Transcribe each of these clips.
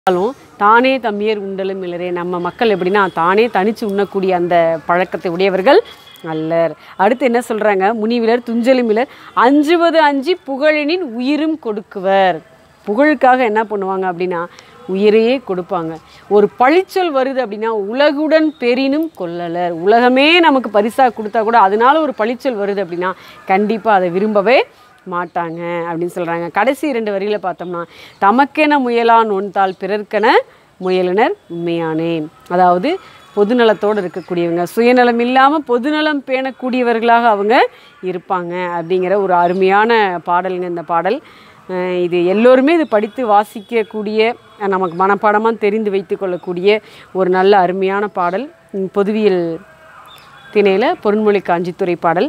இருந்தாலும் தானே தம்மியர் உண்டலும் இலரே நம்ம மக்கள் எப்படின்னா தானே தனிச்சு உண்ணக்கூடிய அந்த பழக்கத்தை உடையவர்கள் அல்லர் அடுத்து என்ன சொல்றாங்க முனிவிலர் துஞ்சலும் இலர் அஞ்சுவது அஞ்சி புகழினின் உயிரும் கொடுக்குவர் புகழுக்காக என்ன பண்ணுவாங்க அப்படின்னா உயிரையே கொடுப்பாங்க ஒரு பழிச்சொல் வருது அப்படின்னா உலகுடன் பெரினும் கொள்ளலர் உலகமே நமக்கு பரிசாக கொடுத்தா கூட அதனால ஒரு பழிச்சொல் வருது அப்படின்னா கண்டிப்பாக அதை விரும்பவே மாட்டாங்க அப்படின்னு சொல்கிறாங்க கடைசி இரண்டு வரியில பார்த்தோம்னா தமக்கென முயலான் ஒன்றால் பிறர்க்கென முயலினர் உண்மையானே அதாவது பொதுநலத்தோடு இருக்கக்கூடியவங்க சுயநலம் இல்லாமல் பொதுநலம் பேணக்கூடியவர்களாக அவங்க இருப்பாங்க அப்படிங்கிற ஒரு அருமையான பாடலுங்க இந்த பாடல் அஹ் இது எல்லோருமே இது படித்து வாசிக்கக்கூடிய அஹ் நமக்கு மனப்பாடமாக தெரிந்து வைத்துக்கொள்ளக்கூடிய ஒரு நல்ல அருமையான பாடல் உம் பொதுவியல் திணையில் பொருண்மொழி காஞ்சித்துறை பாடல்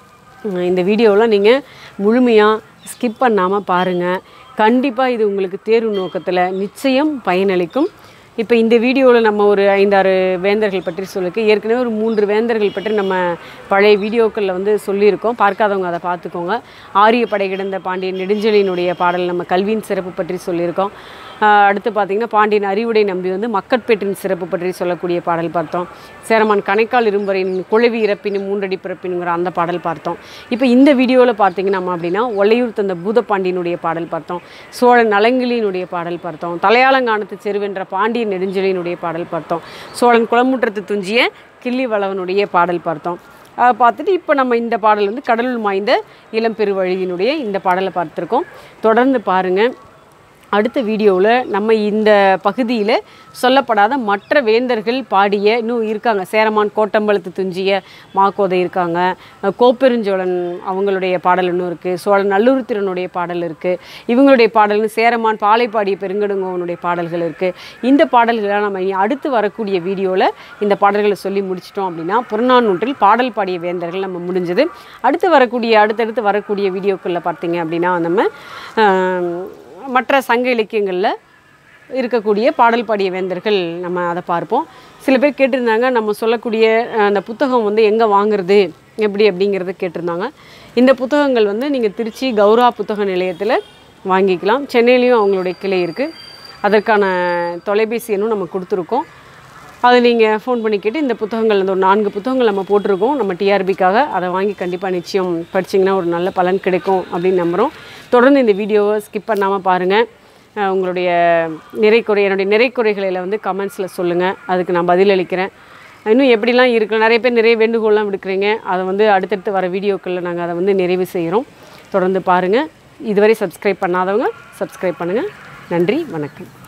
உம் இந்த வீடியோவில் நீங்கள் முழுமையாக ஸ்கிப் பண்ணாமல் பாருங்கள் கண்டிப்பாக இது உங்களுக்கு தேர்வு நோக்கத்தில் நிச்சயம் பயனளிக்கும் இப்போ இந்த வீடியோவில் நம்ம ஒரு ஐந்தாறு வேந்தர்கள் பற்றி சொல்லிருக்கு ஏற்கனவே ஒரு மூன்று வேந்தர்கள் பற்றி நம்ம பழைய வீடியோக்களில் வந்து சொல்லியிருக்கோம் பார்க்காதவங்க அதை பார்த்துக்கோங்க ஆரிய படை கிடந்த பாண்டியன் நெடுஞ்செழியனுடைய பாடல் நம்ம கல்வியின் சிறப்பு பற்றி சொல்லியிருக்கோம் ஆஹ் அடுத்து பார்த்தீங்கன்னா பாண்டியன் அறிவுடை நம்பி வந்து மக்கட்பேட்டின் சிறப்பு பற்றி சொல்லக்கூடிய பாடல் பார்த்தோம் சேரமான் கணைக்கால் இரும்பரின் குழவி இறப்பினும் மூன்றடி பிறப்பினுங்கிற அந்த பாடல் பார்த்தோம் இப்போ இந்த வீடியோவில் பார்த்தீங்கன்னா நம்ம அப்படின்னா ஒல்லையூர் தந்த பூதப்பாண்டியனுடைய பாடல் பார்த்தோம் சோழன் நலங்கிலியினுடைய பாடல் பார்த்தோம் தலையாளங்கானத்து செருவென்ற பாண்டியன் நெடுஞ்செழியனுடைய பாடல் பார்த்தோம் சோழன் குளமுற்றத்து துஞ்சிய கிள்ளி வளவனுடைய பாடல் பார்த்தோம் அதை பார்த்துட்டு இப்போ நம்ம இந்த பாடல் வந்து கடலுள் மாய்ந்த இளம் பெருவழியினுடைய இந்த பாடலை பார்த்துருக்கோம் தொடர்ந்து பாருங்கள் அடுத்த வீடியோவில் நம்ம இந்த பகுதியில் சொல்லப்படாத மற்ற வேந்தர்கள் பாடிய இன்னும் இருக்காங்க சேரமான் கோட்டம்பலத்து துஞ்சிய மாக்கோதை இருக்காங்க அஹ் கோப்பெருஞ்சோழன் அவங்களுடைய பாடல் இன்னும் இருக்குது சோழன் நல்லுருத்திரனுடைய பாடல் இருக்குது இவங்களுடைய பாடல்னு சேரமான் பாலை பாடிய பெருங்கடுங்கோவனுடைய பாடல்கள் இருக்குது இந்த பாடல்களை நம்ம இனி அடுத்து வரக்கூடிய வீடியோவில் இந்த பாடல்களை சொல்லி முடிச்சிட்டோம் அப்படின்னா புறநானூற்றில் பாடல் பாடிய வேந்தர்கள் நம்ம முடிஞ்சது அடுத்து வரக்கூடிய அடுத்தடுத்து வரக்கூடிய வீடியோக்களில் பார்த்தீங்க அப்படின்னா நம்ம ஆம், மற்ற சங்க இலக்கியங்களில் இருக்கக்கூடிய பாடல் பாடிய வேந்தர்கள் நம்ம அதை பார்ப்போம் சில பேர் கேட்டிருந்தாங்க நம்ம சொல்லக்கூடிய அஹ், அந்த புத்தகம் வந்து எங்கே வாங்குறது எப்படி அப்படிங்கிறத கேட்டிருந்தாங்க இந்த புத்தகங்கள் வந்து நீங்கள் திருச்சி கௌரா புத்தக நிலையத்தில் வாங்கிக்கலாம் சென்னையிலையும் அவங்களுடைய கிளை இருக்குது அதற்கான தொலைபேசி எண்ணும் நம்ம கொடுத்துருக்கோம் அதை நீங்கள் ஃபோன் பண்ணி கேட்டு இந்த புத்தகங்கள் அந்த ஒரு நான்கு புத்தகங்கள் நம்ம போட்டிருக்கோம் நம்ம டிஆர்பிக்காக அதை வாங்கி கண்டிப்பாக நிச்சயம் படிச்சிங்கன்னா ஒரு நல்ல பலன் கிடைக்கும் அப்படின்னு நம்புகிறோம் தொடர்ந்து இந்த வீடியோவை ஸ்கிப் பண்ணாமல் பாருங்கள் அஹ் உங்களுடைய நிறைக்குறை என்னுடைய நிறைக்குறைகளில் வந்து கமெண்ட்ஸில் சொல்லுங்கள் அதுக்கு நான் பதிலளிக்கிறேன் இன்னும் எப்படிலாம் இருக்கு நிறைய பேர் நிறைய வேண்டுகோள்லாம் விடுக்கிறீங்க அதை வந்து அடுத்தடுத்து வர வீடியோக்களில் நாங்கள் அதை வந்து நிறைவு செய்கிறோம் தொடர்ந்து பாருங்கள் இதுவரை சப்ஸ்கிரைப் பண்ணாதவங்க சப்ஸ்கிரைப் பண்ணுங்கள் நன்றி வணக்கம்